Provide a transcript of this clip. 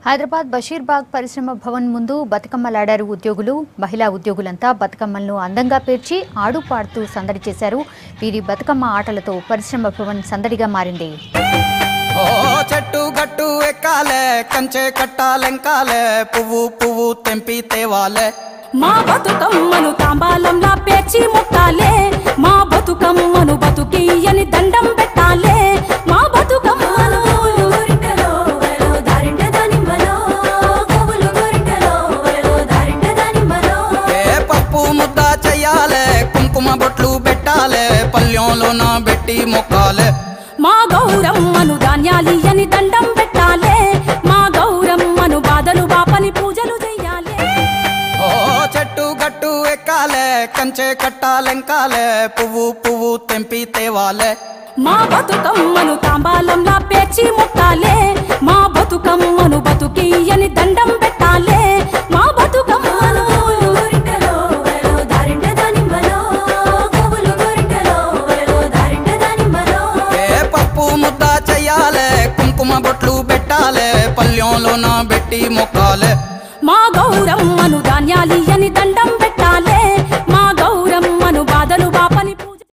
హైదరాబాద్ బషీర్బాగ్ పరిశ్రమ భవన్ ముందు బతుకమ్మలాడారు ఉద్యోగులు మహిళా ఉద్యోగులంతా బతుకమ్మలను అందంగా పేర్చి ఆడు పాడుతూ సందడి చేశారు వీరి బతుకమ్మ ఆటలతో పరిశ్రమ భవన్ సందడిగా మారింది ఓ చెట్టు గట్టు ఎక్కాలే కంచె కట్టాలెంకాలే పువ్వు పువ్వు తెంపి తేవాలే మా బతుకమ్మను తాంబాలంలా పేర్చి ముట్టాలే మా బతుకమ్మను బతుకియని దండం పెట్టాలే మా బతుకమ్మను ఏ పప్పు ముద్ద చెయ్యాలే కుంకుమ బొట్లు పెట్టాలే పల్లెంలోన పెట్టి మొక్కాలే మా గౌరమ్మను ధాన్యాలియని దండం పెట్టాలే మా గౌరమ్మను బాధలు బాపని పూజలు చెయ్యాలే ఓ చెట్టు గట్టు ఎక్కాలే కంచె కట్టాలెంకాలే పువ్వు పువ్వు తెంపి తేవాలే మా బతుకమ్మను తాంబాలంలా పేర్చి ముట్టాలే మా బతుకమ్మను బతుకియని దండం పెట్టాలే మా బతుకమ్మను ఏ పప్పు ముద్ద చెయ్యాలే కుంకుమ బొట్లు పెట్టాలే పల్లెంలోన పెట్టి మొక్కాలే మా గౌరమ్మను ధాన్యాలియని దండం